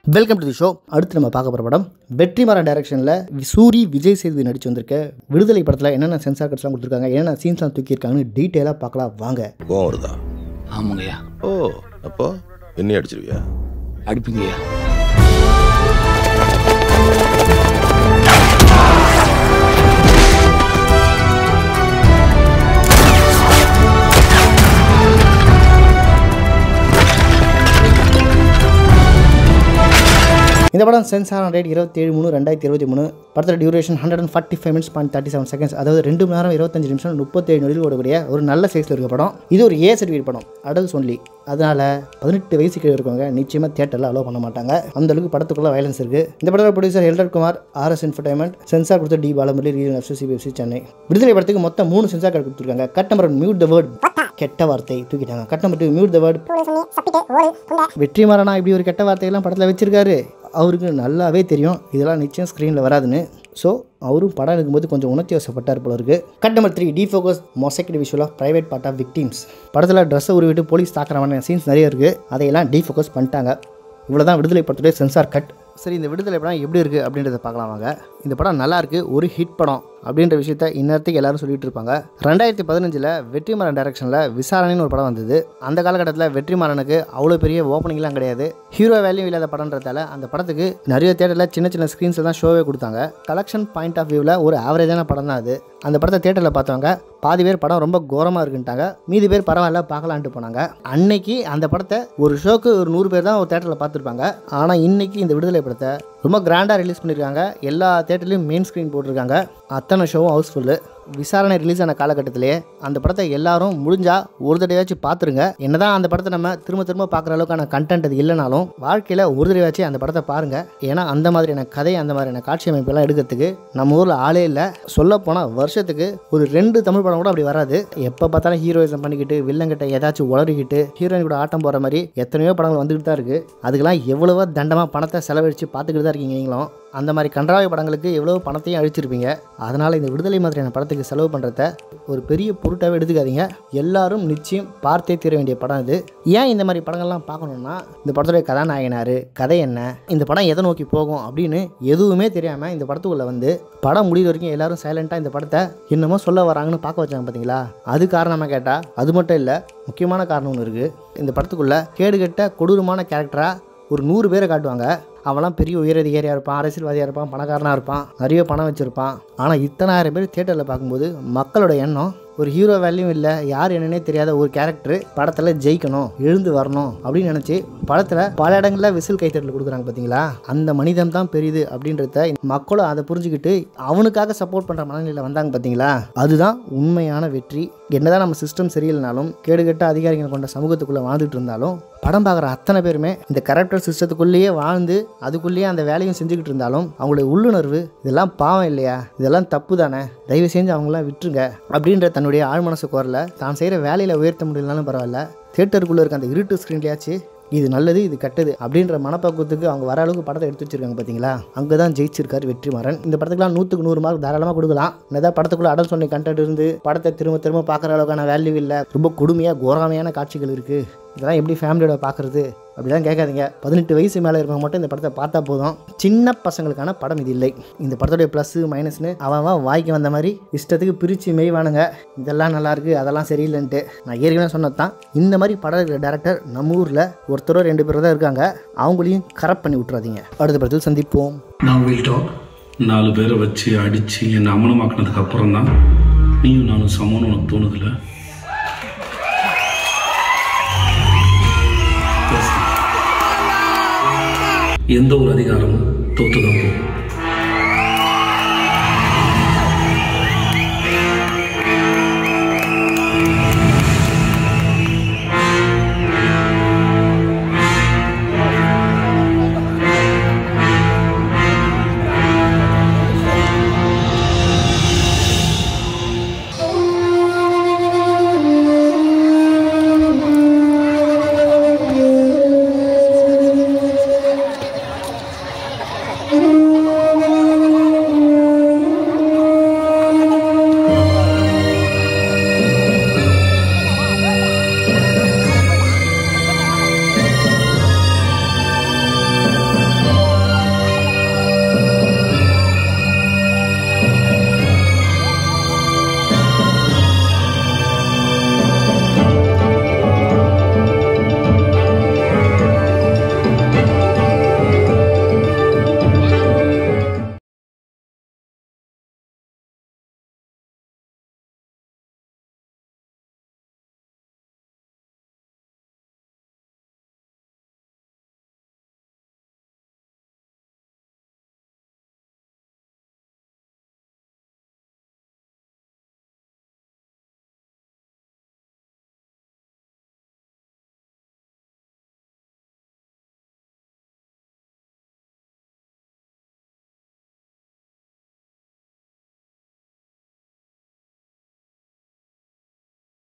welcome to the show அடுத்து நம்ம பார்க்க போகிற படம் வெற்றிமாறன் டைரக்ஷனில் சூரி விஜய் சேதுபதி நடிச்சு வந்திருக்க விடுதலை படத்தில் என்னென்ன சென்சார் கட்ஸ்லாம் கொடுத்துருக்காங்க என்னென்ன சீன்ஸ்லாம் தூக்கியிருக்காங்கன்னு டீட்டெயிலாக பார்க்கலாம் வாங்க கோவம் வருதா ஆமாங்கய்யா ஓ அப்போ என்னையும் அடிச்சிருவியா அடிப்பீங்கய்யா இந்த படம் சென்சார் ரேட் இருபத்தேழு மூணு ரெண்டாயிரத்தி இருபத்தி மூணு படத்தோட duration hundred and forty five minutes point thirty seven seconds அதாவது ரெண்டு மணி நேரம் இருபத்தஞ்சு நிமிஷம் முப்பத்தேழு நொடியில் ஓடக்கூடிய ஒரு நல்ல சைஸில் இருக்க படம் இது ஒரு ஏ சர்டிஃபிகேட் படம் அடல்ஸ் ஒன்லி அதனால் பதினெட்டு வயசு கீழே இருக்கவங்க நிச்சயமாக தேட்டரில் அலோவ் பண்ண மாட்டாங்க அந்த அளவுக்கு படத்துக்குள்ள வயலன்ஸ் இருக்குது இந்த படத்தோட producer Elred Kumar RS infotainment censor கொடுத்த D Balamurali region FC CBFC Chennai Viduthalai படத்துக்கு மொத்தம் மூணு சென்சார் கார்டு கொடுத்துருக்காங்க cut number mute the word கெட்ட வார்த்தை தூக்கிட்டாங்க cut number two mute the word வெற்றிமாறனா இப்படி ஒரு கெட்ட வார்த்தையெல்லாம் படத்தில் வச்சிருக்காரு அவருக்கு நல்லாவே தெரியும் இதெல்லாம் நிச்சயம் ஸ்க்ரீனில் வராதுன்னு ஸோ அவரும் படம் எடுக்கும்போது கொஞ்சம் உணர்ச்சி வசப்பட்டார் போல இருக்கு cut number three D focus mosaicked visual of private part of victims படத்தில் ட்ரெஸ்ஸை உருவிட்டு போலீஸ் தாக்குறமான சீன்ஸ் நிறைய இருக்குது அதையெல்லாம் டி ஃபோக்கஸ் பண்ணிட்டாங்க இவ்வளோ தான் விடுதலை படத்துடைய சென்சார் கட் சரி இந்த விடுதலை படம் எப்படி இருக்குது அப்படின்றத பார்க்கலாம் வாங்க இந்த படம் நல்லா இருக்கு ஒரு ஹிட் படம் அப்படின்ற விஷயத்த இந்நேரத்துக்கு எல்லாரும் சொல்லிட்டு இருப்பாங்க ரெண்டாயிரத்தி பதினஞ்சில் வெற்றிமாறன் டைரக்ஷனில் விசாரணைன்னு ஒரு படம் வந்தது அந்த காலகட்டத்தில் வெற்றிமாறனுக்கு அவ்வளோ பெரிய ஓப்பனிங்லாம் கிடையாது ஹீரோ வேல்யூ இல்லாத படம்ன்றதால அந்த படத்துக்கு நிறைய தேட்டரில் சின்ன சின்ன ஸ்க்ரீன்ஸில் தான் ஷோவே கொடுத்தாங்க கலெக்ஷன் பாயிண்ட் ஆஃப் வியூவில் ஒரு ஆவரேஜான படம் தான் அது அந்த படத்தை தேட்டரில் பார்த்தவங்க பாதி பேர் படம் ரொம்ப கோரமாக இருக்குன்ட்டாங்க மீதி பேர் பரவாயில்ல பார்க்கலான்ட்டு போனாங்க அன்னைக்கு அந்த படத்தை ஒரு ஷோக்கு ஒரு நூறு பேர் தான் ஒரு தேட்டரில் பார்த்துருப்பாங்க ஆனால் இன்னைக்கு இந்த விடுதலை படத்தை ரொம்ப கிராண்டாக ரிலீஸ் பண்ணியிருக்காங்க எல்லா தேட்டர்லையும் மெயின் ஸ்க்ரீன் போட்டிருக்காங்க அத்தனை ஷோவும் ஹவுஸ்ஃபுல்லு விசாரணை ரிலீஸ் ஆன காலகட்டத்திலே அந்த படத்தை எல்லாரும் முடிஞ்சா ஒரு தடவையாச்சும் பார்த்துருங்க என்னதான் அந்த படத்தை நம்ம திரும்ப திரும்ப பார்க்குற அளவுக்கான கண்டென்ட் அது இல்லைனாலும் வாழ்க்கையில் ஒரு தடவையாச்சும் அந்த படத்தை பாருங்க ஏன்னா அந்த மாதிரியான கதை அந்த மாதிரியான காட்சி அமைப்பெல்லாம் எடுக்கிறதுக்கு நம்ம ஊரில் ஆளே இல்லை சொல்ல போனால் வருஷத்துக்கு ஒரு ரெண்டு தமிழ் படம் கூட அப்படி வராது எப்போ பார்த்தாலும் ஹீரோயிசம் பண்ணிக்கிட்டு வில்லங்கிட்ட ஏதாச்சும் உளறிக்கிட்டு ஹீரோயின் கூட ஆட்டம் போகிற மாதிரி எத்தனையோ படங்கள் வந்துகிட்டு தான் இருக்குது அதுக்கெல்லாம் எவ்வளவோ தண்டமாக பணத்தை செலவழித்து பார்த்துக்கிட்டு தான் இருக்கீங்க நீங்களும் அந்த மாதிரி கன்றாவை படங்களுக்கு எவ்வளோ பணத்தையும் அழிச்சிருப்பீங்க அதனால் இந்த விடுதலை மாதிரியான படத்துக்கு செலவு பண்ணுறத ஒரு பெரிய பொருட்டாகவே எடுத்துக்காதீங்க எல்லாரும் நிச்சயம் பார்த்தே தீர வேண்டிய படம் இது ஏன் இந்த மாதிரி படங்கள்லாம் பார்க்கணுன்னா இந்த படத்துடைய கதாநாயகனார் கதை என்ன இந்த படம் எதை நோக்கி போகும் அப்படின்னு எதுவுமே தெரியாமல் இந்த படத்துக்குள்ளே வந்து படம் முடிவு வரைக்கும் எல்லாரும் சைலண்ட்டாக இந்த படத்தை என்னமோ சொல்ல வராங்கன்னு பார்க்க வச்சாங்க பார்த்தீங்களா அது காரணமாக கேட்டால் அது மட்டும் இல்லை முக்கியமான காரணம் ஒன்று இருக்குது இந்த படத்துக்குள்ளே கேடுகட்ட கொடூரமான கேரக்டராக ஒரு நூறு பேரை காட்டுவாங்க அவன்லாம் பெரிய உயரதிகாரியாக இருப்பான் அரசியல்வாதியாக இருப்பான் பணக்காரனாக இருப்பான் நிறைய பணம் வச்சுருப்பான் ஆனால் இத்தனாயிரம் பேர் தேட்டரில் பார்க்கும்போது மக்களோட எண்ணம் ஒரு ஹீரோ வேல்யூம் இல்லை யார் என்னன்னே தெரியாத ஒரு கேரக்டர் படத்தில் ஜெயிக்கணும் எழுந்து வரணும் அப்படின்னு நினச்சி படத்தில் பல இடங்களில் விசில் கைத்தட்டல் கொடுக்குறாங்க பார்த்தீங்களா அந்த மனிதன் தான் பெரியது அப்படின்றத மக்களும் அதை புரிஞ்சுக்கிட்டு அவனுக்காக சப்போர்ட் பண்ணுற மனநிலையில் வந்தாங்க பார்த்தீங்களா அதுதான் உண்மையான வெற்றி என்னதான் நம்ம சிஸ்டம் சரியில்லைனாலும் கேடுகட்ட அதிகாரிகள் கொண்ட சமூகத்துக்குள்ளே வாழ்ந்துட்டு இருந்தாலும் படம் பார்க்குற அத்தனை பேருமே இந்த கரெக்டர் சிஸ்டத்துக்குள்ளேயே வாழ்ந்து அதுக்குள்ளேயே அந்த வேலையும் செஞ்சுக்கிட்டு இருந்தாலும் அவங்களுடைய உள்ளுணர்வு இதெல்லாம் பாவம் இல்லையா இதெல்லாம் தப்பு தானே தயவு செஞ்சு அவங்களாம் விட்டுருங்க அப்படின்ற தன்னுடைய ஆழ்மனசு குரல தான் செய்கிற வேலையில் உயர்த்த முடியலனாலும் பரவாயில்ல தேட்டருக்குள்ளே இருக்க அந்த இருட்டு ஸ்க்ரீன்லையாச்சு இது நல்லது இது கெட்டது அப்படின்ற மனப்பக்குவத்துக்கு அவங்க வர அளவுக்கு படத்தை எடுத்து வச்சிருக்காங்க பார்த்தீங்களா அங்கே தான் ஜெயிச்சிருக்காரு வெற்றிமாறன் இந்த படத்துக்குலாம் நூற்றுக்கு நூறு மார்க் தாராளமாக கொடுக்கலாம் என்னதான் படத்துக்குள்ள அடல் சொன்ன கண்டென்ட் இருந்து படத்தை திரும்ப திரும்ப பார்க்குற அளவுக்கான வேல்யூ இல்லை ரொம்ப கொடுமையாக கோரமையான காட்சிகள் இருக்குது இதெல்லாம் எப்படி ஃபேமிலியோட பார்க்குறது அப்படிலாம் கேட்காதீங்க பதினெட்டு வயசு மேலே இருக்கவங்க மட்டும் இந்த படத்தை பார்த்தா போதும் சின்ன பசங்களுக்கான படம் இது இல்லை இந்த படத்துடைய ப்ளஸ்ஸு மைனஸ்னு அவன் அவன் வாய்க்கு வந்த மாதிரி இஷ்டத்துக்கு பிரித்து மெய்வானுங்க இதெல்லாம் நல்லா இருக்கு அதெல்லாம் சரியில்லைன்ட்டு நான் ஏற்கனவே சொன்னது தான் இந்த மாதிரி படம் இருக்கிற டேரக்டர் நம்ம ஊரில் ஒருத்தரோ ரெண்டு பேரோ தான் இருக்காங்க அவங்களையும் கரெக்ட் பண்ணி விட்றாதீங்க அடுத்த படத்தில் சந்திப்போம் நான் வில் டாக் நாலு பேரை வச்சு அடித்து என்னை அமனமாக்கினதுக்கு அப்புறம் தான் நீயும் நானும் சமம்னு உனக்கு தோணுதில்ல எந்த ஒரு அதிகாரமும் தோத்துதான் போகும்